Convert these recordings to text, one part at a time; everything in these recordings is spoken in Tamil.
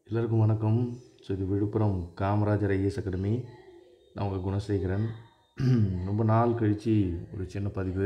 எல்லோருக்கும் வணக்கம் ஸோ இது விழுப்புரம் காமராஜர் ஐஏஎஸ் அகாடமி நான் உங்கள் குணசேகரன் ரொம்ப நாள் கழித்து ஒரு சின்ன பதிவு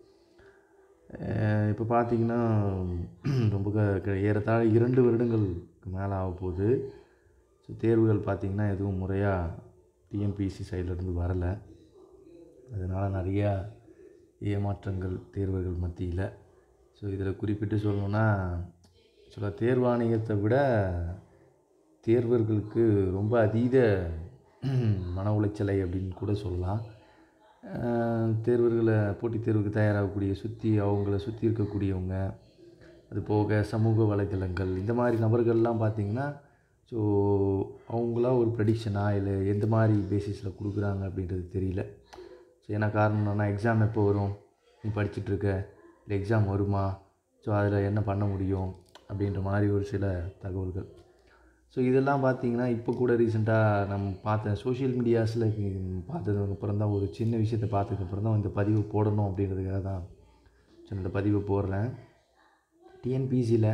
இப்போ பார்த்தீங்கன்னா ரொம்ப க க- ஏறத்தாழ இரண்டு வருடங்களுக்கு மேலே ஆக போகுது ஸோ தேர்வுகள் பார்த்திங்கன்னா எதுவும் முறையாக டிஎன்பிஎஸ்சி சைட்லேருந்து வரலை அதனால் நிறையா ஏமாற்றங்கள் தேர்வர்கள் மத்தியில் ஸோ இதில் குறிப்பிட்டு சொல்லணுன்னா சில தேர்வாணையத்தை விட தேர்வர்களுக்கு ரொம்ப அதீத மன உளைச்சலை அப்படின்னு கூட சொல்லலாம் அஹ் தேர்வர்களை போட்டித் தேர்வுக்கு தயாராகக்கூடிய சுற்றி அவங்கள சுற்றி இருக்கக்கூடியவங்க அது போக சமூக வலைதளங்கள் இந்த மாதிரி நபர்கள்லாம் பார்த்திங்கன்னா ஸோ அவங்களா ஒரு ப்ரெடிக்ஷனா இல்லை எந்த மாதிரி பேசிஸில் கொடுக்குறாங்க அப்படின்றது தெரியல ஸோ என்ன காரணம் என்னன்னா எக்ஸாம் எப்போ வரும் நீ படிச்சுட்டு இருக்க இல்லை எக்ஸாம் வருமா ஸோ அதில் என்ன பண்ண முடியும் அப்படின்ற மாதிரி ஒரு சில தகவல்கள் ஸோ இதெல்லாம் பார்த்தீங்கன்னா இப்போ கூட ரீசெண்டாக நம்ம பார்த்தேன் சோஷியல் மீடியாஸில் பார்த்ததுக்கப்புறம் தான் ஒரு சின்ன விஷயத்தை பார்த்ததுக்கப்புறம் தான் இந்த பதிவு போடணும் அப்படின்றதுக்காக தான் ஸோ இந்த பதிவு போடுறேன் டிஎன்பிசியில்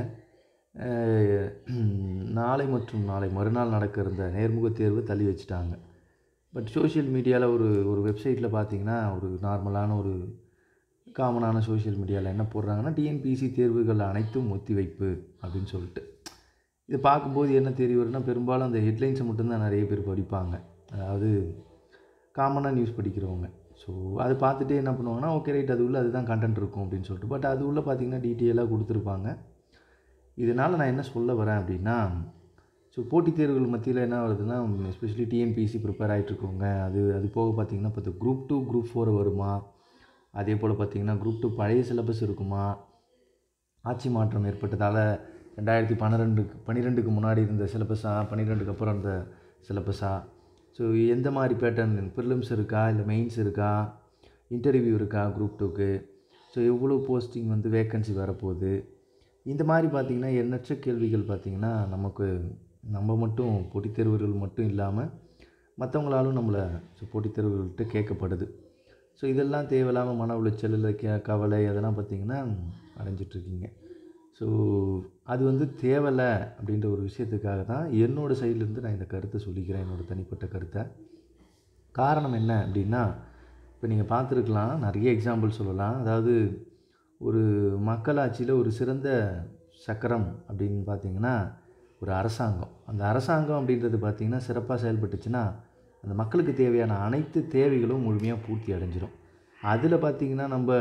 நாளை மற்றும் நாளை மறுநாள் நடக்கிற இந்த நேர்முக தேர்வு தள்ளி வச்சுட்டாங்க பட் சோஷியல் மீடியாவில் ஒரு ஒரு வெப்சைட்டில் பார்த்தீங்கன்னா ஒரு நார்மலான ஒரு காமனான சோஷியல் மீடியாவில் என்ன போடுறாங்கன்னா டிஎன்பிசி தேர்வுகள் அனைத்தும் ஒத்திவைப்பு அப்படின்னு சொல்லிட்டு இது பார்க்கும்போது என்ன தெரிய வரும்னா பெரும்பாலும் அந்த ஹெட்லைன்ஸை மட்டும்தான் நிறைய பேர் படிப்பாங்க அதாவது காமனாக நியூஸ் படிக்கிறவங்க ஸோ அதை பார்த்துட்டு என்ன பண்ணுவாங்கன்னா ஓகே ரைட் அது உள்ள அதுதான் கண்டென்ட் இருக்கும் அப்படின்னு சொல்லிட்டு பட் அது உள்ள பார்த்தீங்கன்னா டீட்டெயிலாக கொடுத்துருப்பாங்க இதனால் நான் என்ன சொல்ல வரேன் அப்படின்னா ஸோ போட்டித் தேர்வுகள் மத்தியில் என்ன வருதுன்னா எஸ்பெஷலி டிஎன்பிசி ப்ரிப்பேர் ஆகிட்ருக்கவங்க அது அது போக பார்த்தீங்கன்னா இப்போ குரூப் டூ குரூப் ஃபோர் வருமா அதே போல் பார்த்தீங்கன்னா குரூப் டூ பழைய சிலபஸ் இருக்குமா ஆட்சி மாற்றம் ஏற்பட்டதால் ரெண்டாயிரத்தி பன்னிரெண்டுக்கு பன்னிரெண்டுக்கு முன்னாடி இருந்த சிலபஸா பன்னிரெண்டுக்கு அப்புறம் இருந்த சிலபஸா ஸோ எந்த மாதிரி பேட்டர்ன் ப்ரிலிம்ஸ் இருக்கா இல்லை மெயின்ஸ் இருக்கா இன்டர்வியூ இருக்கா குரூப் டூக்கு ஸோ எவ்வளோ போஸ்டிங் வந்து வேக்கன்சி வரப்போகுது இந்த மாதிரி பார்த்திங்கன்னா எண்ணற்ற கேள்விகள் பார்த்திங்கன்னா நமக்கு நம்ம மட்டும் போட்டித் தேர்வர்கள் மட்டும் இல்லாமல் மற்றவங்களாலும் நம்மளை ஸோ போட்டித் தேர்வுகள்கிட்ட கேட்கப்படுது ஸோ இதெல்லாம் தேவையில்லாமல் மன உளைச்சல் இல்லை கே கவலை அதெல்லாம் பார்த்திங்கன்னா அடைஞ்சிட்ருக்கீங்க ஸோ அது வந்து தேவையில்ல அப்படின்ற ஒரு விஷயத்துக்காக தான் என்னோடய சைட்லேருந்து நான் இந்த கருத்தை சொல்லிக்கிறேன் என்னோடய தனிப்பட்ட கருத்தை காரணம் என்ன அப்படின்னா இப்போ நீங்கள் பார்த்துருக்கலாம் நிறைய எக்ஸாம்பிள் சொல்லலாம் அதாவது ஒரு மக்களாட்சியில் ஒரு சிறந்த சக்கரம் அப்படின்னு பார்த்தீங்கன்னா ஒரு அரசாங்கம் அந்த அரசாங்கம் அப்படின்றது பார்த்திங்கன்னா சிறப்பாக செயல்பட்டுச்சுன்னா அந்த மக்களுக்கு தேவையான அனைத்து தேவைகளும் முழுமையாக பூர்த்தி அடைஞ்சிரும் அதில் பார்த்திங்கன்னா நம்ம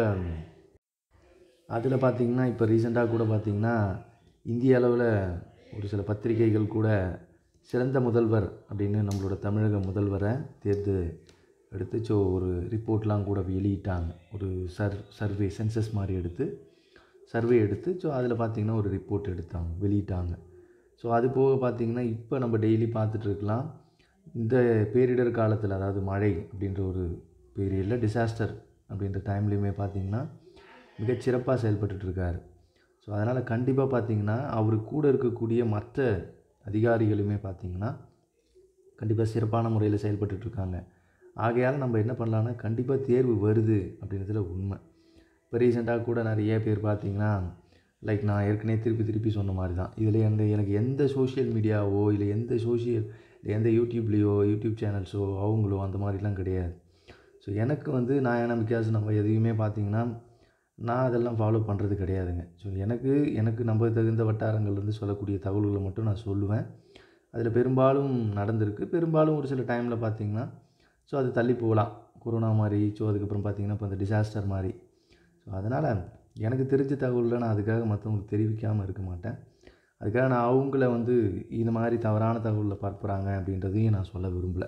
அதில் பார்த்திங்கன்னா இப்போ ரீசெண்டாக கூட பார்த்திங்கன்னா இந்திய அளவில் ஒரு சில பத்திரிகைகள் கூட சிறந்த முதல்வர் அப்படின்னு நம்மளோட தமிழக முதல்வரை தேர்ந்து எடுத்து ஸோ ஒரு ரிப்போர்ட்லாம் கூட வெளியிட்டாங்க ஒரு சர் சர்வே சென்சஸ் மாதிரி எடுத்து சர்வே எடுத்து ஸோ அதில் பார்த்திங்கன்னா ஒரு ரிப்போர்ட் எடுத்தாங்க வெளியிட்டாங்க ஸோ அது போக பார்த்திங்கன்னா இப்போ நம்ம டெய்லி பார்த்துட்டு இருக்கலாம் இந்த பேரிடர் காலத்தில் அதாவது மழை அப்படின்ற ஒரு பீரியடில் டிசாஸ்டர் அப்படின்ற டைம்லேயுமே பார்த்திங்கன்னா மிகச்சிறப்பாக செயல்பட்டுட்ருக்காரு ஸோ அதனால் கண்டிப்பாக பார்த்திங்கன்னா அவர் கூட இருக்கக்கூடிய மற்ற அதிகாரிகளுமே பார்த்திங்கன்னா கண்டிப்பாக சிறப்பான முறையில் செயல்பட்டுட்ருக்காங்க ஆகையால் நம்ம என்ன பண்ணலான்னா கண்டிப்பாக தேர்வு வருது அப்படின்றதுல உண்மை இப்போ ரீசெண்டாக கூட நிறைய பேர் பார்த்தீங்கன்னா லைக் நான் ஏற்கனவே திருப்பி திருப்பி சொன்ன மாதிரி தான் இதில் எந்த எனக்கு எந்த சோஷியல் மீடியாவோ இல்லை எந்த சோஷியல் எந்த யூடியூப்லேயோ யூடியூப் சேனல்ஸோ அவங்களோ அந்த மாதிரிலாம் கிடையாது ஸோ எனக்கு வந்து நான் என்ன பிகாஸ் நம்ம எதையுமே பார்த்தீங்கன்னா நான் அதெல்லாம் ஃபாலோ பண்ணுறது கிடையாதுங்க ஸோ எனக்கு எனக்கு நம்ப தகுந்த வட்டாரங்கள்லேருந்து சொல்லக்கூடிய தகவல்களை மட்டும் நான் சொல்லுவேன் அதில் பெரும்பாலும் நடந்திருக்கு பெரும்பாலும் ஒரு சில டைமில் பார்த்தீங்கன்னா ஸோ அது தள்ளி போகலாம் கொரோனா மாதிரி ஸோ அதுக்கப்புறம் பார்த்தீங்கன்னா இப்போ இந்த டிசாஸ்டர் மாதிரி ஸோ அதனால் எனக்கு தெரிஞ்ச தகவலில் நான் அதுக்காக மற்றவங்களுக்கு தெரிவிக்காமல் இருக்க மாட்டேன் அதுக்காக நான் அவங்கள வந்து இந்த மாதிரி தவறான தகவலில் பரப்புகிறாங்க அப்படின்றதையும் நான் சொல்ல விரும்பலை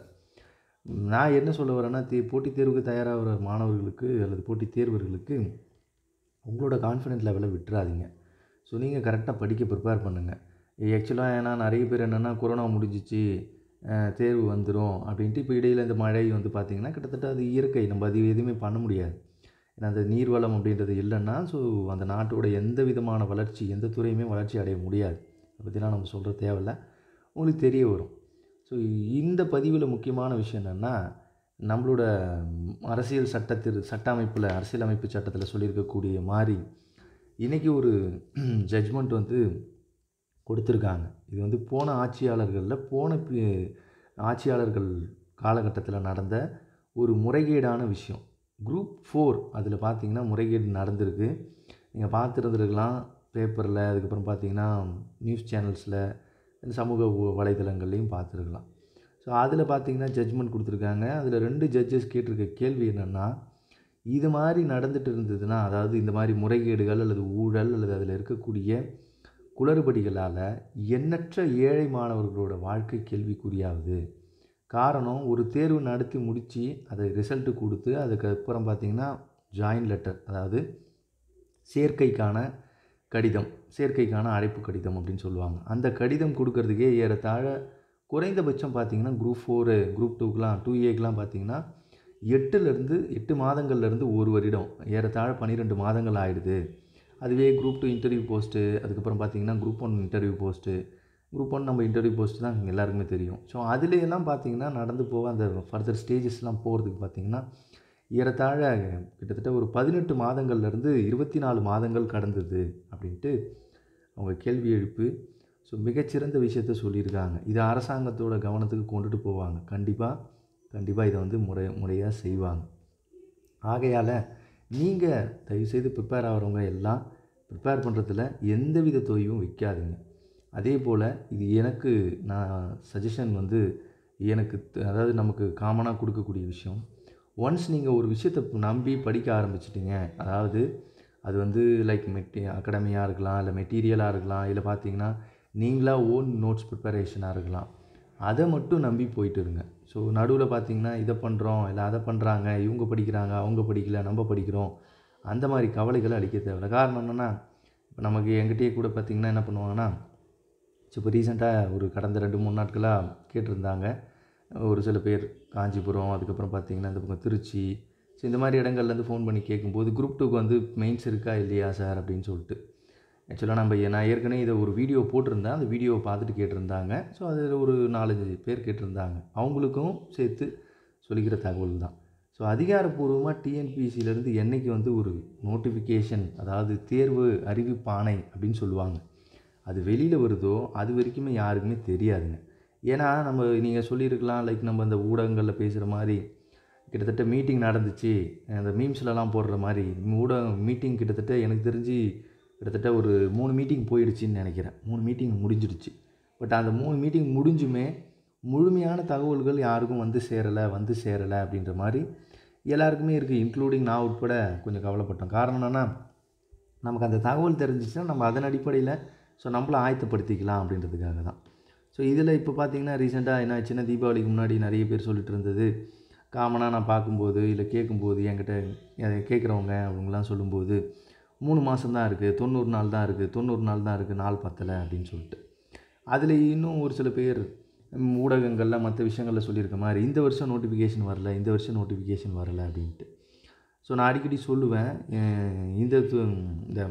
நான் என்ன சொல்ல வரேன்னா தே போட்டித் தேர்வுக்கு தயாராகிற மாணவர்களுக்கு அல்லது போட்டித் தேர்வர்களுக்கு உங்களோட கான்ஃபிடென்ட் லெவலை விட்டுறாதீங்க ஸோ நீங்கள் கரெக்டாக படிக்க ப்ரிப்பேர் பண்ணுங்கள் ஆக்சுவலாக ஏன்னா நிறைய பேர் என்னென்னா கொரோனா முடிஞ்சிச்சு அஹ், தேர்வு வந்துடும் அப்படின்ட்டு இப்போ இடையில் இந்த மழை வந்து பார்த்திங்கன்னா கிட்டத்தட்ட அது இயற்கை நம்ம அது எதுவுமே பண்ண முடியாது ஏன்னா அந்த நீர்வளம் அப்படின்றது இல்லைன்னா ஸோ அந்த நாட்டோட எந்த விதமான வளர்ச்சி எந்த துறையுமே வளர்ச்சி அடைய முடியாது அதை பற்றிலாம் நம்ம சொல்கிற தேவையில்ல உங்களுக்கு தெரிய வரும் ஸோ இந்த பதிவில் முக்கியமான விஷயம் என்னென்னா நம்மளோட அரசியல் சட்டத்தில் சட்ட அமைப்பில் அரசியலமைப்பு சட்டத்தில் சொல்லியிருக்கக்கூடிய மாதிரி இன்றைக்கி ஒரு ஜட்ஜ்மெண்ட் வந்து கொடுத்துருக்காங்க இது வந்து போன ஆட்சியாளர்களில் போன பி- ஆட்சியாளர்கள் காலகட்டத்தில் நடந்த ஒரு முறைகேடான விஷயம் குரூப் ஃபோர் அதில் பார்த்தீங்கன்னா முறைகேடு நடந்திருக்கு நீங்கள் பார்த்துருந்துருக்கலாம் பேப்பரில் அதுக்கப்புறம் பார்த்தீங்கன்னா நியூஸ் சேனல்ஸில் சமூக ஊ- வலைதளங்கள்லையும் பார்த்துருக்கலாம் ஸோ அதில் பார்த்தீங்கன்னா ஜட்ஜ்மெண்ட் கொடுத்துருக்காங்க அதில் ரெண்டு ஜட்ஜஸ் கேட்டிருக்க கேள்வி என்னென்னா இது மாதிரி நடந்துட்டு இருந்ததுன்னா அதாவது இந்த மாதிரி முறைகேடுகள் அல்லது ஊழல் அல்லது அதில் இருக்கக்கூடிய குளறுபடிகளால் எண்ணற்ற ஏழை மாணவர்களோட வாழ்க்கை கேள்விக்குறியாகுது காரணம் ஒரு தேர்வு நடத்தி முடித்து அதை ரிசல்ட்டு கொடுத்து அதுக்கப்புறம் பார்த்தீங்கன்னா ஜாயின் லெட்டர் அதாவது சேர்க்கைக்கான கடிதம் சேர்க்கைக்கான அழைப்பு கடிதம் அப்படின்னு சொல்லுவாங்க அந்த கடிதம் கொடுக்கறதுக்கே ஏறத்தாழ குறைந்தபட்சம் பார்த்தீங்கன்னா குரூப் ஃபோரு குரூப் டூக்கெலாம் டூ ஏக்கெலாம் பார்த்தீங்கன்னா எட்டுலேருந்து எட்டு மாதங்கள்லேருந்து ஒரு வருடம் ஏறத்தாழ பன்னிரெண்டு மாதங்கள் ஆயிடுது அதுவே குரூப் டூ இன்டர்வியூ போஸ்ட்டு அதுக்கப்புறம் பார்த்தீங்கன்னா group one interview post group one நம்ம இன்டர்வியூ போஸ்ட் தான் எல்லாருக்குமே தெரியும் ஸோ அதுலேயெல்லாம் பார்த்தீங்கன்னா நடந்து போக அந்த ஃபர்தர் ஸ்டேஜஸ்லாம் போகிறதுக்கு பார்த்தீங்கன்னா ஏறத்தாழ கிட்டத்தட்ட ஒரு பதினெட்டு மாதங்கள்லேருந்து இருபத்தி நாலு மாதங்கள் கடந்தது அப்படின்ட்டு அவங்க கேள்வி எழுப்பு ஸோ மிகச்சிறந்த விஷயத்த சொல்லியிருக்காங்க இது அரசாங்கத்தோட கவனத்துக்கு கொண்டுட்டு போவாங்க கண்டிப்பாக கண்டிப்பாக இதை வந்து முறை முறையாக செய்வாங்க ஆகையால் நீங்கள் தயவுசெய்து ப்ரிப்பேர் ஆகிறவங்க எல்லாம் ப்ரிப்பேர் பண்ணுறதுல எந்தவித தொய்வும் வைக்காதீங்க அதே போல் இது எனக்கு நான் சஜஷன் வந்து எனக்கு த- அதாவது நமக்கு காமனாக கொடுக்கக்கூடிய விஷயம் ஒன்ஸ் நீங்கள் ஒரு விஷயத்தை நம்பி படிக்க ஆரம்பிச்சிட்டிங்க அதாவது அது வந்து லைக் மெட்டி அகாடமியாக இருக்கலாம் இல்லை மெட்டீரியலாக இருக்கலாம் இல்லை பார்த்தீங்கன்னா நீங்களாக ஓன் நோட்ஸ் ப்ரிப்பரேஷனாக இருக்கலாம் அதை மட்டும் நம்பி போயிட்டு இருங்க ஸோ நடுவில் பார்த்தீங்கன்னா இதை பண்ணுறோம் இல்லை அதை பண்ணுறாங்க இவங்க படிக்கிறாங்க அவங்க படிக்கல நம்ம படிக்கிறோம் அந்த மாதிரி கவலைகளை அடிக்க தேவையில்ல காரணம் என்னென்னா இப்போ நமக்கு எங்கிட்டயே கூட பார்த்திங்கன்னா என்ன பண்ணுவாங்கன்னா ஸோ இப்போ ரீசெண்டாக ஒரு கடந்த ரெண்டு மூணு நாட்களாக கேட்டிருந்தாங்க ஒரு சில பேர் காஞ்சிபுரம் அதுக்கப்புறம் பார்த்தீங்கன்னா இந்த பக்கம் திருச்சி ஸோ இந்த மாதிரி இடங்கள்லேருந்து ஃபோன் பண்ணி கேட்கும்போது குரூப் டூக்கு வந்து மெயின்ஸ் இருக்கா இல்லையா சார் அப்படின்னு சொல்லிட்டு ஆக்சுவலாக நம்ம நான் ஏற்கனவே இதை ஒரு வீடியோ போட்டிருந்தேன் அந்த வீடியோவை பார்த்துட்டு கேட்டிருந்தாங்க ஸோ அதில் ஒரு நாலஞ்சு பேர் கேட்டிருந்தாங்க அவங்களுக்கும் சேர்த்து சொல்லிக்கிற தகவல் தான் ஸோ அதிகாரப்பூர்வமாக டிஎன்பிசியிலேருந்து என்னைக்கு வந்து ஒரு நோட்டிஃபிகேஷன் அதாவது தேர்வு அறிவிப்பாணை அப்படின்னு சொல்லுவாங்க அது வெளியில் வருதோ அது வரைக்குமே யாருக்குமே தெரியாதுங்க ஏன்னா நம்ம நீங்கள் சொல்லியிருக்கலாம் லைக் நம்ம அந்த ஊடகங்களில் பேசுகிற மாதிரி கிட்டத்தட்ட மீட்டிங் நடந்துச்சு அந்த மீம்ஸ்லலாம் போடுற மாதிரி ஊடகம் மீட்டிங் கிட்டத்தட்ட எனக்கு தெரிஞ்சு கிட்டத்தட்ட ஒரு மூணு மீட்டிங் போயிடுச்சுன்னு நினைக்கிறேன் மூணு மீட்டிங் முடிஞ்சிடுச்சு பட் அந்த மூணு மீட்டிங் முடிஞ்சுமே முழுமையான தகவல்கள் யாருக்கும் வந்து சேரலை வந்து சேரலை அப்படின்ற மாதிரி எல்லாருக்குமே இருக்குது இன்க்ளூடிங் நான் உட்பட கொஞ்சம் கவலைப்பட்டோம் காரணம் என்னென்னா நமக்கு அந்த தகவல் தெரிஞ்சிச்சுன்னா நம்ம அதன் அடிப்படையில் ஸோ நம்மளை ஆயத்தப்படுத்திக்கலாம் அப்படின்றதுக்காக தான் ஸோ இதில் இப்போ பார்த்தீங்கன்னா ரீசெண்டாக என்ன ஆச்சுன்னா தீபாவளிக்கு முன்னாடி நிறைய பேர் சொல்லிட்டு இருந்தது காமனாக நான் பார்க்கும்போது இல்லை கேட்கும்போது என்கிட்ட அதை கேட்குறவங்க அவங்களாம் சொல்லும்போது மூணு மாதம் தான் இருக்குது தொண்ணூறு நாள் தான் இருக்குது தொண்ணூறு நாள் தான் இருக்குது நாள் பத்தலை அப்படின்னு சொல்லிட்டு அதில் இன்னும் ஒரு சில பேர் ம், ஊடகங்கள்ல மற்ற விஷயங்களில் சொல்லியிருக்க மாதிரி இந்த வருஷம் நோட்டிஃபிகேஷன் வரல இந்த வருஷம் நோட்டிஃபிகேஷன் வரல அப்படின்ட்டு ஸோ நான் அடிக்கடி சொல்லுவேன் அஹ் இந்த து- இந்த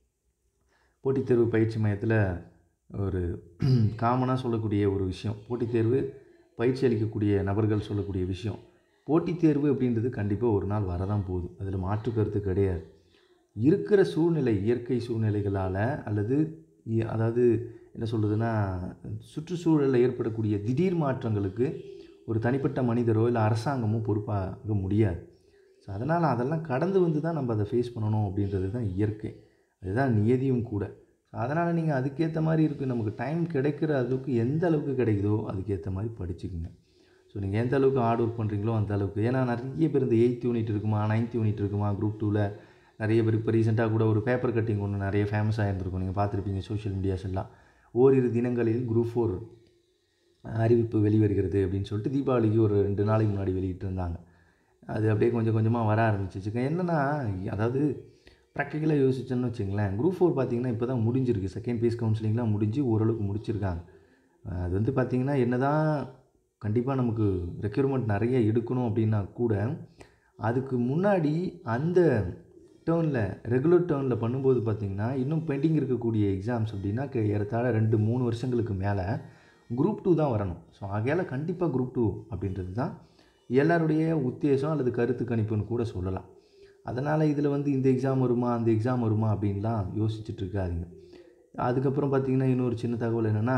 போட்டித் தேர்வு பயிற்சி மையத்தில் ஒரு காமனாக சொல்லக்கூடிய ஒரு விஷயம் போட்டித் தேர்வு பயிற்சி அளிக்கக்கூடிய நபர்கள் சொல்லக்கூடிய விஷயம் போட்டித் தேர்வு அப்படின்றது கண்டிப்பாக ஒரு நாள் வரதான் போகுது அதில் மாற்று கருத்து கிடையாது இருக்கிற சூழ்நிலை இயற்கை சூழ்நிலைகளால் அல்லது இ- அதாவது என்ன சொல்கிறதுனா சுற்றுச்சூழலில் ஏற்படக்கூடிய திடீர் மாற்றங்களுக்கு ஒரு தனிப்பட்ட மனிதரோ இல்லை அரசாங்கமோ பொறுப்பாக முடியாது ஸோ அதனால் அதெல்லாம் கடந்து வந்து தான் நம்ம அதை ஃபேஸ் பண்ணணும் அப்படின்றது தான் இயற்கை அதுதான் நியதியும் கூட ஸோ அதனால் நீங்கள் அதுக்கேற்ற மாதிரி இருக்குது நமக்கு டைம் கிடைக்கிற அளவுக்கு எந்த அளவுக்கு கிடைக்குதோ அதுக்கேற்ற மாதிரி படிச்சுக்குங்க ஸோ நீங்கள் எந்த அளவுக்கு ஹார்ட் ஒர்க் பண்ணுறீங்களோ அந்த அளவுக்கு ஏன்னா நிறைய பேர் இந்த எயித் யூனிட் இருக்குமா நைன்த் யூனிட் இருக்குமா குரூப் டூவில் நிறைய பேர் இப்போ ரீசெண்டாக கூட ஒரு பேப்பர் கட்டிங் ஒன்று நிறைய ஃபேமஸ் ஆகிருந்திருக்கும் நீங்கள் பார்த்துருப்பீங்க சோஷியல் மீடியாஸ் எல்லாம் ஓரிரு தினங்களில் குரூப் ஃபோர் அறிவிப்பு வெளிவருகிறது அப்படின்னு சொல்லிட்டு தீபாவளிக்கு ஒரு ரெண்டு நாளைக்கு முன்னாடி வெளியிட்டிருந்தாங்க அது அப்படியே கொஞ்சம் கொஞ்சமாக வர ஆரம்பிச்சிச்சுங்க என்னென்னா அதாவது ப்ராக்டிக்கலாக யோசிச்சோன்னு வச்சுங்களேன் குரூப் ஃபோர் பார்த்தீங்கன்னா இப்போ தான் முடிஞ்சிருக்கு செகண்ட் பேஸ் கவுன்சிலிங்லாம் முடிஞ்சு ஓரளவுக்கு முடிச்சிருக்காங்க அஹ் அது வந்து பார்த்திங்கன்னா என்ன தான் கண்டிப்பாக நமக்கு ரெக்யூர்மெண்ட் நிறைய எடுக்கணும் அப்படின்னா கூட அதுக்கு முன்னாடி அந்த டேர்னில் ரெகுலர் டேர்னில் பண்ணும்போது பார்த்திங்கன்னா இன்னும் பெண்டிங் இருக்கக்கூடிய எக்ஸாம்ஸ் அப்படின்னா க- ஏறத்தாழ ரெண்டு மூணு வருஷங்களுக்கு மேலே குரூப் டூ தான் வரணும் ஸோ ஆகையால் கண்டிப்பாக குரூப் டூ அப்படின்றது தான் எல்லாருடைய உத்தேசம் அல்லது கருத்து கணிப்புன்னு கூட சொல்லலாம் அதனால் இதில் வந்து இந்த எக்ஸாம் வருமா அந்த எக்ஸாம் வருமா அப்படின்லாம் யோசிச்சுட்டு இருக்காதீங்க அதுக்கப்புறம் பார்த்திங்கன்னா இன்னொரு சின்ன தகவல் என்னென்னா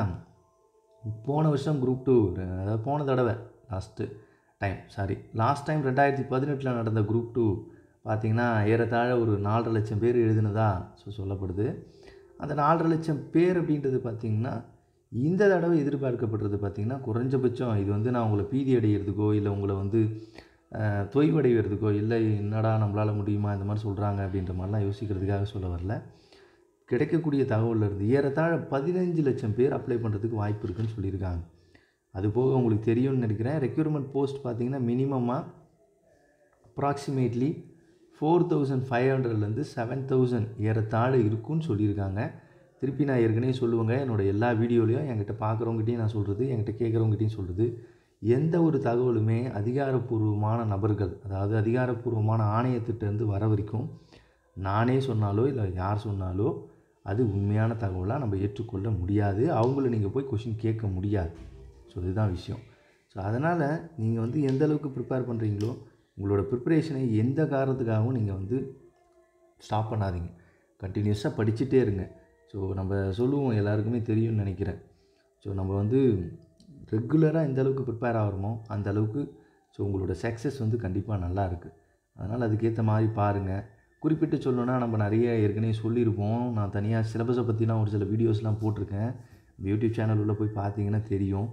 போன வருஷம் குரூப் டூ அதாவது போன தடவை last time sorry last time ரெண்டாயிரத்தி பதினெட்டில் நடந்த குரூப் டூ பார்த்திங்கன்னா ஏறத்தாழ ஒரு நாலரை லட்சம் பேர் எழுதுனதா ஸோ சொல்லப்படுது அந்த நாலரை லட்சம் பேர் அப்படின்றது பார்த்திங்கன்னா இந்த தடவை எதிர்பார்க்கப்படுறது பார்த்திங்கன்னா குறைஞ்சபட்சம் இது வந்து நான் உங்களை பீதி அடைகிறதுக்கோ இல்லை உங்களை வந்து அஹ், தொய்வடைகிறதுக்கோ இல்லை என்னடா நம்மளால் முடியுமா இந்த மாதிரி சொல்கிறாங்க அப்படின்ற மாதிரிலாம் யோசிக்கிறதுக்காக சொல்ல வரல கிடைக்கக்கூடிய தகவல்ல இருந்து ஏறத்தாழ பதினஞ்சு லட்சம் பேர் அப்ளை பண்ணுறதுக்கு வாய்ப்பு இருக்குன்னு சொல்லியிருக்காங்க அது போக உங்களுக்கு தெரியும்னு நினைக்கிறேன் ரெக்யூர்மெண்ட் போஸ்ட் பார்த்தீங்கன்னா மினிமமாக அப்ராக்சிமேட்லி ஃபோர் தௌசண்ட் ஃபைவ் ஹண்ட்ரட்லேருந்து செவன் தௌசண்ட் ஏறத்தாழ இருக்குன்னு சொல்லியிருக்காங்க திருப்பி நான் ஏற்கனவே சொல்லுவேங்க என்னோட எல்லா வீடியோலையும் என்கிட்ட பார்க்குறவங்ககிட்டையும் நான் சொல்கிறது என்கிட்ட கேட்குறவங்ககிட்டையும் சொல்கிறது எந்த ஒரு தகவலுமே அதிகாரப்பூர்வமான நபர்கள் அதாவது அதிகாரப்பூர்வமான ஆணையத்திட்டேருந்து வர வரைக்கும் நானே சொன்னாலோ இல்லை யார் சொன்னாலோ அது உண்மையான தகவலாக நம்ம ஏற்றுக்கொள்ள முடியாது அவங்கள நீங்கள் போய் கொஷின் கேட்க முடியாது ஸோ இதுதான் விஷயம் ஸோ அதனால் நீங்கள் வந்து எந்த அளவுக்கு ப்ரிப்பேர் பண்ணுறீங்களோ உங்களோட ப்ரிப்பரேஷனை எந்த காரணத்துக்காகவும் நீங்கள் வந்து ஸ்டாப் பண்ணாதீங்க கண்டினியூஸாக படிச்சுட்டே இருங்க ஸோ நம்ம சொல்லுவோம் எல்லாருக்குமே தெரியும்னு நினைக்கிறேன் ஸோ நம்ம வந்து ரெகுலராக எந்த அளவுக்கு ப்ரிப்பேர் ஆகிறோமோ அந்த அளவுக்கு ஸோ உங்களோட சக்ஸஸ் வந்து கண்டிப்பாக நல்லா இருக்குது அதனால் அதுக்கேற்ற மாதிரி பாருங்கள் குறிப்பிட்டு சொல்லணும்னா நம்ம நிறைய ஏற்கனவே சொல்லியிருப்போம் நான் தனியாக சிலபஸை பற்றிலாம் ஒரு சில வீடியோஸ்லாம் போட்டிருக்கேன் யூடியூப் சேனல் உள்ள போய் பார்த்தீங்கன்னா தெரியும்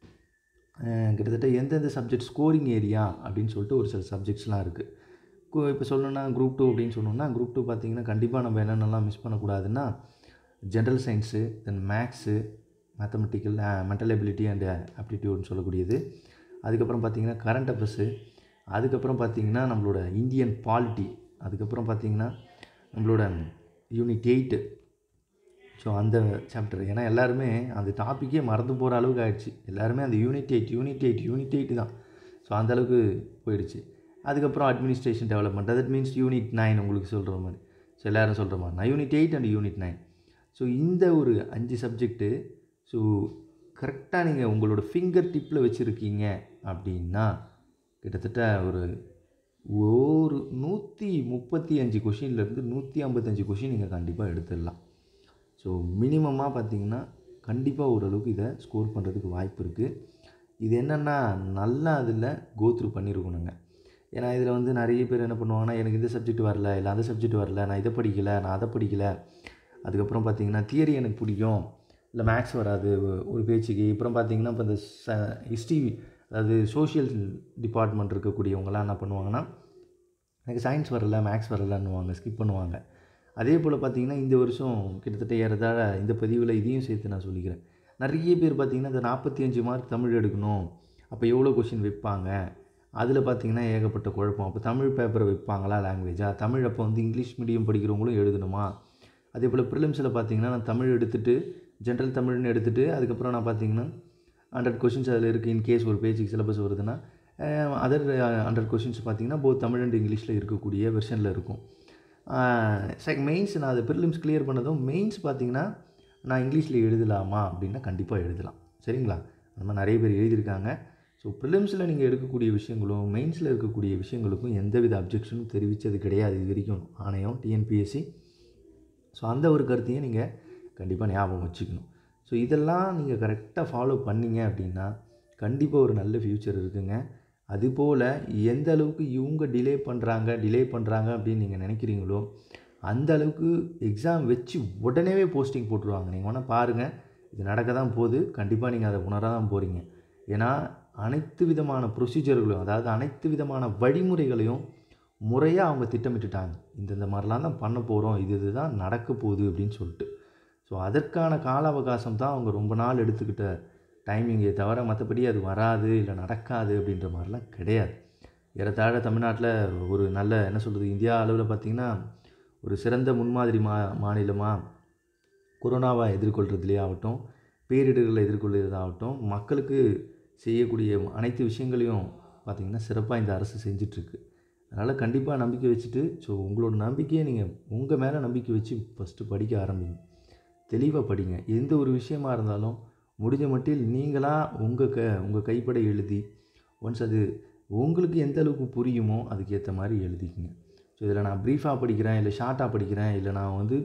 அஹ் கிட்டத்தட்ட எந்தெந்த சப்ஜெக்ட் ஸ்கோரிங் ஏரியா அப்படின்னு சொல்லிட்டு ஒரு சில சப்ஜெக்ட்ஸ்லாம் இருக்குது இப்போ சொல்லணும்னா குரூப் டூ அப்படின்னு சொன்னோம்னா குரூப் டூ பார்த்தீங்கன்னா கண்டிப்பாக நம்ம என்னென்னலாம் மிஸ் பண்ணக்கூடாதுன்னா general science then maths mathematical mental ability and ஆப்டிடியூட்னு சொல்லக்கூடியது அதுக்கப்புறம் பார்த்தீங்கன்னா கரண்ட் அஃபேர்ஸு அதுக்கப்புறம் பார்த்தீங்கன்னா நம்மளோட இந்தியன் பாலிட்டி அதுக்கப்புறம் பார்த்தீங்கன்னா நம்மளோட யூனிட் எயிட்டு ஸோ அந்த சாப்டர் ஏன்னா எல்லாருமே அந்த டாப்பிக்கே மறந்து போகிற அளவுக்கு ஆயிடுச்சு எல்லாருமே அந்த unit eight unit eight unit eight தான் ஸோ அந்த அளவுக்கு போயிடுச்சு அதுக்கப்புறம் administration development that means unit nine உங்களுக்கு சொல்கிற மாதிரி ஸோ எல்லோரும் சொல்கிற மாதிரி நான் unit eight and unit nine so இந்த ஒரு அஞ்சு சப்ஜெக்ட்டு ஸோ கரெக்டாக நீங்கள் உங்களோட ஃபிங்கர் டிப்பில் வச்சுருக்கீங்க அப்படின்னா கிட்டத்தட்ட ஒரு ஒரு நூற்றி முப்பத்தி அஞ்சு கொஷின்லேருந்து நூற்றி ஐம்பத்தஞ்சு கொஷின் நீங்கள் கண்டிப்பாக எடுத்துடலாம் ஸோ மினிமமாக பார்த்தீங்கன்னா கண்டிப்பாக ஓரளவுக்கு இதை ஸ்கோர் பண்ணுறதுக்கு வாய்ப்பு இருக்குது இது என்னென்னா நல்லா அதில் கோத்ரூ பண்ணியிருக்கணுங்க ஏன்னா இதில் வந்து நிறைய பேர் என்ன பண்ணுவாங்கன்னா எனக்கு இந்த சப்ஜெக்ட் வரல இல்லை அந்த சப்ஜெக்ட் வரல நான் இதை படிக்கலை நான் அதை படிக்கலை அதுக்கப்புறம் பார்த்தீங்கன்னா தியரி எனக்கு பிடிக்கும் இல்லை மேக்ஸ் வராது ஒ- ஒரு பேச்சுக்கு அப்புறம் பார்த்தீங்கன்னா இப்போ இந்த ச ஹிஸ்ட்ரி அதாவது சோஷியல் டிபார்ட்மெண்ட் இருக்கக்கூடியவங்களாம் என்ன பண்ணுவாங்கன்னா எனக்கு சயின்ஸ் வரல மேக்ஸ் வரலன்னுவாங்க ஸ்கிப் பண்ணுவாங்க அதே போல் பார்த்தீங்கன்னா இந்த வருஷம் கிட்டத்தட்ட ஏறதாழ இந்த பதிவில் இதையும் சேர்த்து நான் சொல்லிக்கிறேன் நிறைய பேர் பார்த்தீங்கன்னா இந்த நாற்பத்தி அஞ்சு மார்க் தமிழ் எடுக்கணும் அப்போ எவ்வளோ கொஷின் வைப்பாங்க அதில் பார்த்தீங்கன்னா ஏகப்பட்ட குழப்பம் அப்போ தமிழ் பேப்பரை வைப்பாங்களா லாங்குவேஜா தமிழ் அப்போ வந்து இங்கிலீஷ் மீடியம் படிக்கிறவங்களும் எழுதணுமா அதே போல் ப்ரிலிம்ஸில் பார்த்தீங்கன்னா நான் தமிழ் எடுத்துகிட்டு ஜென்ரல் தமிழ்னு எடுத்துகிட்டு அதுக்கப்புறம் நான் பார்த்தீங்கன்னா ஹண்ட்ரட் கொஷின்ஸ் அதில் இருக்குது இன்கேஸ் ஒரு பேஜுக்கு சிலபஸ் வருதுன்னா அதர் ஹண்ட்ரட் கொஷின்ஸ் பார்த்தீங்கன்னா போத் தமிழ் அண்ட் இங்கிலீஷில் இருக்கக்கூடிய வெர்ஷனில் இருக்கும் செக் மெயின்ஸ் நான் அதை ப்ரிலிம்ஸ் கிளியர் பண்ணதும் மெயின்ஸ் பார்த்தீங்கன்னா நான் இங்கிலீஷில் எழுதலாமா அப்படின்னா கண்டிப்பாக எழுதலாம் சரிங்களா அந்த மாதிரி நிறைய பேர் எழுதியிருக்காங்க ஸோ ப்ரிலிம்ஸில் நீங்கள் எடுக்கக்கூடிய விஷயங்களும் மெயின்ஸில் இருக்கக்கூடிய விஷயங்களுக்கும் எந்தவித அப்ஜெக்ஷனும் தெரிவித்தது கிடையாது இது வரைக்கும் ஆணையம் டிஎன்பிஎஸ்சி ஸோ அந்த ஒரு கருத்தையும் நீங்கள் கண்டிப்பாக ஞாபகம் வச்சுக்கணும் ஸோ இதெல்லாம் நீங்கள் கரெக்டாக ஃபாலோ பண்ணீங்க அப்படின்னா கண்டிப்பாக ஒரு நல்ல ஃப்யூச்சர் இருக்குங்க அதுபோல் எந்த அளவுக்கு இவங்க டிலே பண்ணுறாங்க டிலே பண்ணுறாங்க அப்படின்னு நீங்கள் நினைக்கிறீங்களோ அந்த அளவுக்கு எக்ஸாம் வச்சு உடனேவே போஸ்டிங் போட்டுருவாங்க நீங்கள் வேணால் பாருங்கள் இது நடக்க தான் போகுது கண்டிப்பாக நீங்கள் அதை உணர தான் போகிறீங்க ஏன்னா அனைத்து விதமான ப்ரொசீஜர்களையும் அதாவது அனைத்து விதமான வழிமுறைகளையும் முறையாக அவங்க திட்டமிட்டுட்டாங்க இந்தந்த மாதிரிலாம் தான் பண்ண போகிறோம் இது இதுதான் நடக்க போகுது அப்படின்னு சொல்லிட்டு ஸோ அதற்கான கால அவகாசம் தான் அவங்க ரொம்ப நாள் எடுத்துக்கிட்ட டைமிங்கே தவிர மற்றபடி அது வராது இல்லை நடக்காது அப்படின்ற மாதிரிலாம் கிடையாது ஏறத்தாழ தமிழ்நாட்டில் ஒரு நல்ல என்ன சொல்கிறது இந்தியா அளவில் பார்த்திங்கன்னா ஒரு சிறந்த முன்மாதிரி மா மாநிலமாக கொரோனாவை எதிர்கொள்கிறதுலே ஆகட்டும் பேரிடர்களை எதிர்கொள்கிறதாகட்டும் மக்களுக்கு செய்யக்கூடிய அனைத்து விஷயங்களையும் பார்த்திங்கன்னா சிறப்பாக இந்த அரசு செஞ்சிட்ருக்கு அதனால் கண்டிப்பாக நம்பிக்கை வச்சுட்டு ஸோ உங்களோட நம்பிக்கையை நீங்கள் உங்கள் மேலே நம்பிக்கை வச்சு ஃபஸ்ட்டு படிக்க ஆரம்பிங்க தெளிவாக படிங்க எந்த ஒரு விஷயமா இருந்தாலும் முடிஞ்ச மட்டில் நீங்களாக உங்கள் க உங்கள் கைப்பட எழுதி ஒன்ஸ் அது உங்களுக்கு எந்த அளவுக்கு புரியுமோ அதுக்கேற்ற மாதிரி எழுதிக்கங்க ஸோ இதில் நான் ப்ரீஃபாக படிக்கிறேன் இல்லை ஷார்ட்டாக படிக்கிறேன் இல்லை நான் வந்து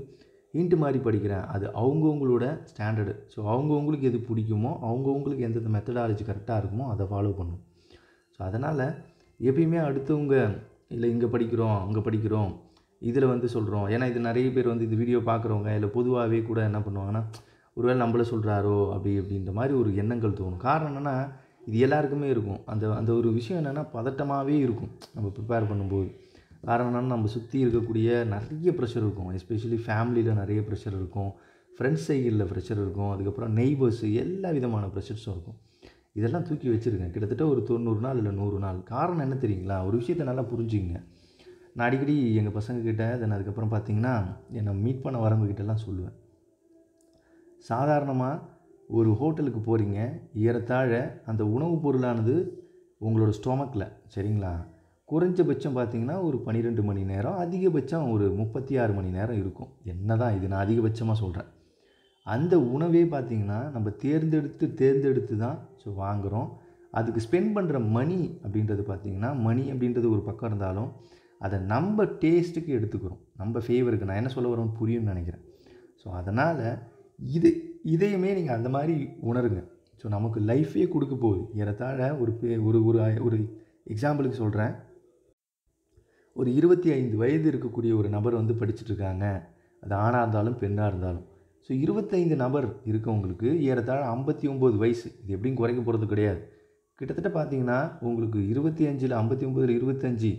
ஹிண்ட் மாதிரி படிக்கிறேன் அது அவங்கவுங்களோட ஸ்டாண்டர்டு ஸோ அவங்கவுங்களுக்கு எது பிடிக்குமோ அவங்கவுங்களுக்கு எந்தெந்த மெத்தடாலஜி கரெக்டாக இருக்குமோ அதை ஃபாலோ பண்ணும் ஸோ அதனால் எப்பயுமே அடுத்தவங்க இல்லை இங்கே படிக்கிறோம் அங்கே படிக்கிறோம் இதில் வந்து சொல்கிறோம் ஏன்னா இது நிறைய பேர் வந்து இந்த வீடியோ பார்க்குறவங்க இல்லை பொதுவாகவே கூட என்ன பண்ணுவாங்கன்னா ஒருவேளை நம்மள சொல்கிறாரோ அப்படி அப்படின்ற மாதிரி ஒரு எண்ணங்கள் தோணும் காரணம் என்னென்னா இது எல்லாருக்குமே இருக்கும் அந்த அந்த ஒரு விஷயம் என்னென்னா பதட்டமாகவே இருக்கும் நம்ம ப்ரிப்பேர் பண்ணும்போது காரணம் என்னன்னா நம்ம சுற்றி இருக்கக்கூடிய நிறைய ப்ரெஷர் இருக்கும் எஸ்பெஷலி ஃபேமிலியில் நிறைய ப்ரெஷர் இருக்கும் ஃப்ரெண்ட்ஸ் சைக்கிளில் ப்ரெஷர் இருக்கும் அதுக்கப்புறம் நெய்பர்ஸு எல்லா விதமான ப்ரெஷர்ஸும் இருக்கும் இதெல்லாம் தூக்கி வச்சுருக்கேன் கிட்டத்தட்ட ஒரு தொண்ணூறு நாள் இல்லை நூறு நாள் காரணம் என்ன தெரியுங்களா ஒரு விஷயத்தை நல்லா புரிஞ்சுங்க நான் அடிக்கடி எங்கள் பசங்கக்கிட்ட தென் அதுக்கப்புறம் பார்த்தீங்கன்னா என்னை மீட் பண்ண வரவங்கக்கிட்டலாம் சொல்லுவேன் சாதாரணமாக ஒரு ஹோட்டலுக்கு போகிறீங்க ஏறத்தாழ அந்த உணவுப் பொருளானது உங்களோட ஸ்டொமக்கில் சரிங்களா குறைஞ்சபட்சம் பார்த்தீங்கன்னா ஒரு பன்னிரெண்டு மணி நேரம் அதிகபட்சம் ஒரு முப்பத்தி ஆறு மணி நேரம் இருக்கும் என்ன தான் இது நான் அதிகபட்சமாக சொல்கிறேன் அந்த உணவே பார்த்திங்கன்னா நம்ம தேர்ந்தெடுத்து தேர்ந்தெடுத்து தான் ஸோ வாங்குகிறோம் அதுக்கு ஸ்பெண்ட் பண்ணுற மணி அப்படின்றது பார்த்திங்கன்னா மணி அப்படின்றது ஒரு பக்கம் இருந்தாலும் அதை நம்ம டேஸ்ட்டுக்கு எடுத்துக்கிறோம் நம்ம ஃபேவருக்கு நான் என்ன சொல்ல வரோன்னு புரியும்னு நினைக்கிறேன் ஸோ அதனால் இது இதையுமே நீங்கள் அந்த மாதிரி உணருங்க ஸோ நமக்கு லைஃபே கொடுக்க போகுது ஏறத்தாழ ஒரு பே ஒரு ஒரு ஒரு எக்ஸாம்பிளுக்கு சொல்கிறேன் ஒரு இருபத்தி ஐந்து வயது இருக்கக்கூடிய ஒரு நபர் வந்து படிச்சுட்டு இருக்காங்க அது ஆணாக இருந்தாலும் பெண்ணாக இருந்தாலும் ஸோ இருபத்தைந்து நபர் இருக்கவங்களுக்கு ஏறத்தாழ ஐம்பத்தி ஒம்பது வயசு இது எப்படியும் குறைக்க போகிறது கிடையாது கிட்டத்தட்ட பார்த்தீங்கன்னா உங்களுக்கு இருபத்தி அஞ்சில் ஐம்பத்தி ஒம்பதில் இருபத்தஞ்சி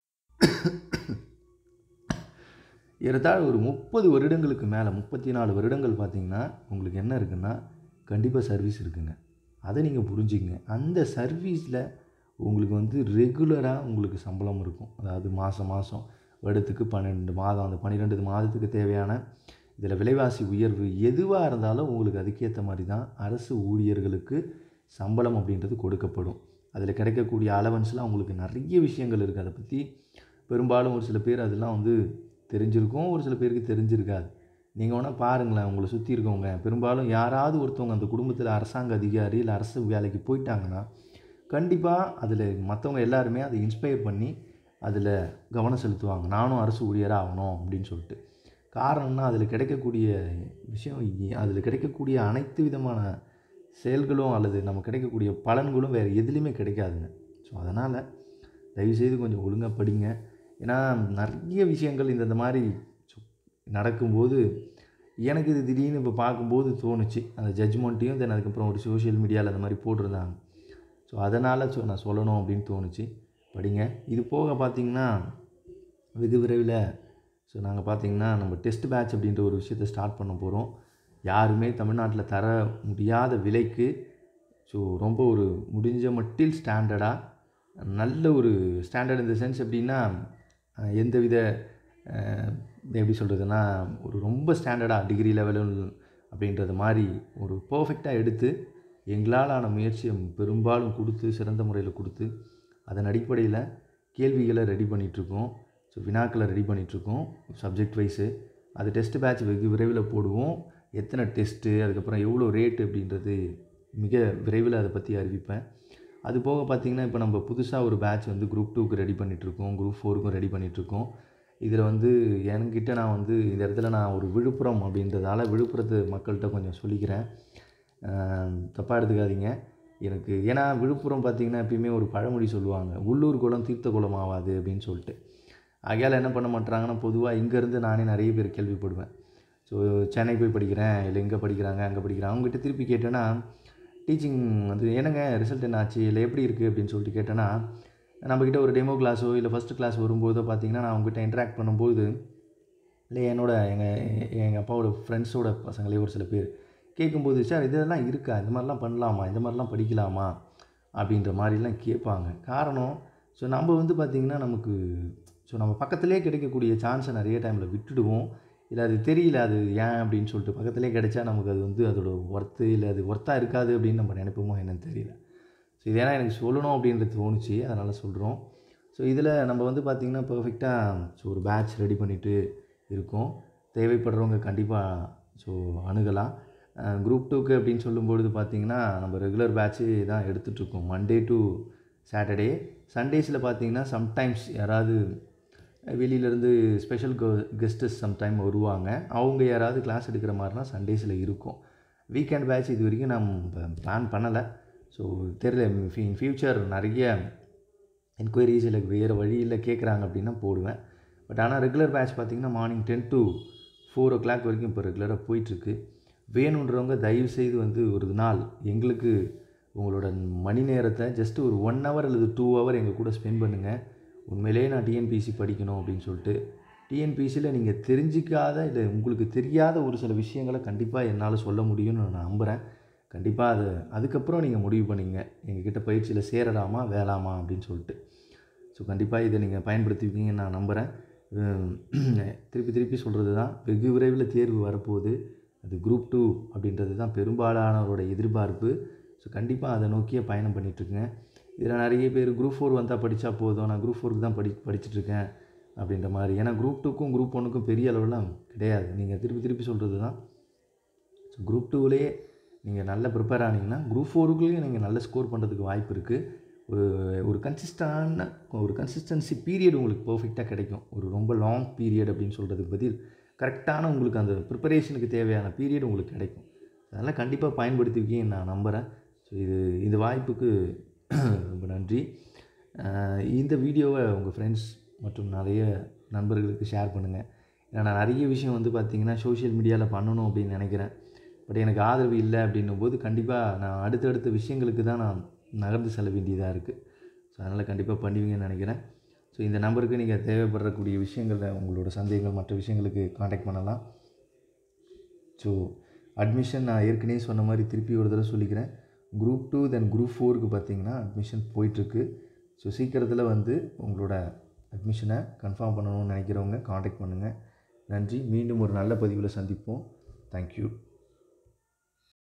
ஏறத்தாழ ஒரு முப்பது வருடங்களுக்கு மேலே முப்பத்தி நாலு வருடங்கள் பார்த்தீங்கன்னா உங்களுக்கு என்ன இருக்குன்னா கண்டிப்பாக சர்வீஸ் இருக்குங்க அதை நீங்கள் புரிஞ்சுங்க அந்த சர்வீஸில் உங்களுக்கு வந்து ரெகுலராக உங்களுக்கு சம்பளம் இருக்கும் அதாவது மாதம் மாதம் வருடத்துக்கு பன்னெண்டு மாதம் அந்த பன்னிரெண்டு மாதத்துக்கு தேவையான இதில் விலைவாசி உயர்வு எதுவாக இருந்தாலும் உங்களுக்கு அதுக்கேற்ற மாதிரி தான் அரசு ஊழியர்களுக்கு சம்பளம் அப்படின்றது கொடுக்கப்படும் அதில் கிடைக்கக்கூடிய அலவன்ஸ்லாம் உங்களுக்கு நிறைய விஷயங்கள் இருக்குது அதை பற்றி பெரும்பாலும் ஒரு சில பேர் அதெல்லாம் வந்து தெரிஞ்சிருக்கும் ஒரு சில பேருக்கு தெரிஞ்சிருக்காது நீங்கள் வேணால் பாருங்களேன் உங்களை சுற்றி இருக்கவங்க பெரும்பாலும் யாராவது ஒருத்தவங்க அந்த குடும்பத்தில் அரசாங்க அதிகாரி இல்லை அரசு வேலைக்கு போயிட்டாங்கன்னா கண்டிப்பாக அதில் மற்றவங்க எல்லாருமே அதை இன்ஸ்பயர் பண்ணி அதில் கவனம் செலுத்துவாங்க நானும் அரசு ஊழியராக ஆகணும் அப்படின்னு சொல்லிட்டு காரணம்னா அதில் கிடைக்கக்கூடிய விஷயம் அதில் கிடைக்கக்கூடிய அனைத்து விதமான செயல்களும் அல்லது நம்ம கிடைக்கக்கூடிய பலன்களும் வேறு எதுலேயுமே கிடைக்காதுங்க ஸோ அதனால் தயவுசெய்து கொஞ்சம் ஒழுங்காக படிங்க ஏன்னா நிறைய விஷயங்கள் இந்த இந்த மாதிரி நடக்கும்போது எனக்கு இது திடீர்னு இப்போ பார்க்கும்போது தோணுச்சு அந்த ஜட்ஜ்மெண்ட்டையும் தென் அதுக்கப்புறம் ஒரு சோஷியல் மீடியாவில் அந்த மாதிரி போட்டிருந்தாங்க ஸோ அதனால் ஸோ நான் சொல்லணும் அப்படின்னு தோணுச்சு படிங்க இது போக பார்த்திங்கன்னா வெகு விரைவில் ஸோ நாங்கள் பார்த்திங்கன்னா நம்ம டெஸ்ட் பேட்ச் அப்படின்ற ஒரு விஷயத்தை ஸ்டார்ட் பண்ண போகிறோம் யாருமே தமிழ்நாட்டில் தர முடியாத விலைக்கு ஸோ ரொம்ப ஒரு முடிஞ்ச மட்டில் ஸ்டாண்டர்டாக நல்ல ஒரு ஸ்டாண்டர்ட் இந்த சென்ஸ் எப்படின்னா எந்தவித எப்படி சொல்கிறதுனா ஒரு ரொம்ப ஸ்டாண்டர்டாக டிகிரி லெவலில் அப்படின்றது மாதிரி ஒரு பர்ஃபெக்டாக எடுத்து எங்களால் ஆன முயற்சியை பெரும்பாலும் கொடுத்து சிறந்த முறையில் கொடுத்து அதன் அடிப்படையில் கேள்விகளை ரெடி பண்ணிகிட்ருக்கோம் ஸோ வினாக்களை ரெடி பண்ணிகிட்ருக்கோம் சப்ஜெக்ட் வைஸு அது டெஸ்ட் பேட்ச் வெகு விரைவில் போடுவோம் எத்தனை டெஸ்ட்டு அதுக்கப்புறம் எவ்வளோ ரேட்டு அப்படின்றது மிக விரைவில் அதை பற்றி அறிவிப்பேன் அது போக பார்த்திங்கன்னா இப்போ நம்ம புதுசாக ஒரு பேட்ச் வந்து குரூப் டூக்கு ரெடி பண்ணிகிட்ருக்கோம் குரூப் ஃபோருக்கும் ரெடி பண்ணிகிட்ருக்கோம் இதில் வந்து என்கிட்ட நான் வந்து இந்த இடத்துல நான் ஒரு விழுப்புரம் அப்படின்றதால விழுப்புரத்து மக்கள்கிட்ட கொஞ்சம் சொல்லிக்கிறேன் தப்பாக எடுத்துக்காதீங்க எனக்கு ஏன்னா விழுப்புரம் பார்த்திங்கன்னா எப்பயுமே ஒரு பழமொழி சொல்லுவாங்க உள்ளூர் குளம் தீர்த்த குளம் ஆகாது அப்படின்னு சொல்லிட்டு ஆகையால் என்ன பண்ண மாட்டாங்கன்னா பொதுவாக இங்கேருந்து நானே நிறைய பேர் கேள்விப்படுவேன் ஸோ சென்னை போய் படிக்கிறேன் இல்லை இங்கே படிக்கிறாங்க அங்கே படிக்கிறாங்க அவங்ககிட்ட திருப்பி கேட்டேன்னா டீச்சிங் வந்து என்னங்க ரிசல்ட் என்ன ஆச்சு இல்லை எப்படி இருக்குது அப்படின்னு சொல்லிட்டு கேட்டேன்னா நம்மக்கிட்ட ஒரு டெமோ கிளாஸோ இல்லை ஃபஸ்ட்டு கிளாஸ் வரும்போதோ பார்த்தீங்கன்னா நான் அவங்ககிட்ட இன்ட்ராக்ட் பண்ணும்போது இல்லை என்னோட எங்கள் எங்கள் அப்பாவோட ஃப்ரெண்ட்ஸோட பசங்களே ஒரு சில பேர் கேட்கும்போது சார் இதெல்லாம் இருக்கா இந்த மாதிரிலாம் பண்ணலாமா இந்த மாதிரிலாம் படிக்கலாமா அப்படின்ற மாதிரிலாம் கேட்பாங்க காரணம் ஸோ நம்ம வந்து பார்த்திங்கன்னா நமக்கு ஸோ நம்ம பக்கத்துலேயே கிடைக்கக்கூடிய சான்ஸை நிறைய டைமில் விட்டுடுவோம் இல்லை அது தெரியல அது ஏன் அப்படின்னு சொல்லிட்டு பக்கத்துலேயே கிடைச்சா நமக்கு அது வந்து அதோட ஒர்த்து இல்லை அது ஒர்த்தாக இருக்காது அப்படின்னு நம்ம நினைப்போமோ என்னன்னு தெரியல ஸோ இது ஏன்னா எனக்கு சொல்லணும் அப்படின்றது தோணுச்சு அதனால் சொல்கிறோம் ஸோ இதில் நம்ம வந்து பார்த்திங்கன்னா பர்ஃபெக்டாக ஸோ ஒரு பேட்ச் ரெடி பண்ணிவிட்டு இருக்கோம் தேவைப்படுறவங்க கண்டிப்பாக ஸோ அணுகலாம் குரூப் டூக்கு அப்படின்னு சொல்லும்பொழுது பார்த்திங்கன்னா நம்ம ரெகுலர் பேட்ச்சு தான் எடுத்துகிட்ருக்கோம் மண்டே டு சாட்டர்டே சண்டேஸில் பார்த்திங்கன்னா சம்டைம்ஸ் யாராவது வெளியிலேருந்து ஸ்பெஷல் கெஸ்டஸ் சம்டைம் வருவாங்க அவங்க யாராவது கிளாஸ் எடுக்கிற மாதிரினா சண்டேஸில் இருக்கும் வீக்கெண்ட் பேட்ச் இது வரைக்கும் நான் பிளான் பண்ணலை ஸோ தெரியல இன் ஃப்யூச்சர் நிறைய என்கொயரிஸ் இல்லை வேறு வழியில் கேட்குறாங்க அப்படின்னா போடுவேன் பட் ஆனால் ரெகுலர் பேட்ச் பார்த்திங்கன்னா morning ten to four o'clock வரைக்கும் இப்போ ரெகுலராக போயிட்டுருக்கு வேணுன்றவங்க தயவு செய்து வந்து ஒரு நாள் எங்களுக்கு உங்களோட மணி நேரத்தை ஜஸ்ட் ஒரு ஒன் ஹவர் அல்லது டூ ஹவர் எங்கள் கூட ஸ்பெண்ட் பண்ணுங்கள் உண்மையிலேயே நான் டிஎன்பிசி படிக்கணும் அப்படின்னு சொல்லிட்டு டிஎன்பிசியில் நீங்கள் தெரிஞ்சிக்காத இல்லை உங்களுக்கு தெரியாத ஒரு சில விஷயங்களை கண்டிப்பாக என்னால் சொல்ல முடியும்னு நான் நம்புகிறேன் கண்டிப்பாக அது அதுக்கப்புறம் நீங்கள் முடிவு பண்ணிங்க எங்ககிட்ட பயிற்சியில் சேரலாமா வேலாமா அப்படின்னு சொல்லிட்டு ஸோ கண்டிப்பாக இதை நீங்கள் பயன்படுத்திப்பீங்கன்னு நான் நம்புகிறேன் திருப்பி திருப்பி சொல்கிறது தான் வெகு விரைவில் தேர்வு வரப்போகுது அது குரூப் டூ அப்படின்றது தான் பெரும்பாலானவரோட எதிர்பார்ப்பு ஸோ கண்டிப்பாக அதை நோக்கியே பயணம் பண்ணிகிட்ருக்கேங்க இதில் நிறைய பேர் குரூப் ஃபோர் வந்தால் படித்தா போதும் நான் குரூப் ஃபோருக்கு தான் படி படிச்சுட்ருக்கேன் அப்படின்ற மாதிரி ஏன்னா குரூப் டூக்கும் குரூப் ஒன்றுக்கும் பெரிய அளவுலாம் கிடையாது நீங்கள் திருப்பி திருப்பி சொல்கிறது தான் ஸோ குரூப் டூவிலேயே நீங்கள் நல்ல ப்ரிப்பேர் ஆனீங்கன்னா குரூப் ஃபோருக்குள்ளேயும் நீங்கள் நல்ல ஸ்கோர் பண்ணுறதுக்கு வாய்ப்பு இருக்குது ஒரு ஒரு கன்சிஸ்டான ஒரு கன்சிஸ்டன்சி பீரியட் உங்களுக்கு பர்ஃபெக்டாக கிடைக்கும் ஒரு ரொம்ப லாங் பீரியட் அப்படின்னு சொல்கிறதுக்கு பதில் கரெக்டான உங்களுக்கு அந்த ப்ரிப்பரேஷனுக்கு தேவையான பீரியட் உங்களுக்கு கிடைக்கும் அதனால் கண்டிப்பாக பயன்படுத்திருக்கீங்கன்னு நான் நம்புகிறேன் ஸோ இது இந்த வாய்ப்புக்கு ரொம்ப நன்றி இந்த வீடியோவை உங்கள் ஃப்ரெண்ட்ஸ் மற்றும் நிறைய நண்பர்களுக்கு ஷேர் பண்ணுங்கள் ஏன்னா நான் நிறைய விஷயம் வந்து பார்த்திங்கன்னா சோஷியல் மீடியாவில் பண்ணணும் அப்படின்னு நினைக்கிறேன் பட் எனக்கு ஆதரவு இல்லை அப்படின்னும் போது கண்டிப்பாக நான் அடுத்தடுத்த விஷயங்களுக்கு தான் நான் நகர்ந்து செல்ல வேண்டியதாக இருக்குது ஸோ அதனால் கண்டிப்பாக பண்ணுவீங்கன்னு நினைக்கிறேன் ஸோ இந்த நம்பருக்கு நீங்கள் தேவைப்படக்கூடிய விஷயங்களில் உங்களோட சந்தேகங்கள் மற்ற விஷயங்களுக்கு காண்டாக்ட் பண்ணலாம் ஸோ அட்மிஷன் நான் ஏற்கனவே சொன்ன மாதிரி திருப்பி ஒரு தடவை சொல்லிக்கிறேன் குரூப் டூ தென் குரூப் ஃபோருக்கு பார்த்தீங்கன்னா அட்மிஷன் போயிட்டுருக்கு ஸோ சீக்கிரத்தில் வந்து உங்களோட அட்மிஷனை கன்ஃபார்ம் பண்ணணும்னு நினைக்கிறவங்க காண்டாக்ட் பண்ணுங்கள் நன்றி மீண்டும் ஒரு நல்ல பதிவில் சந்திப்போம் தேங்க்யூ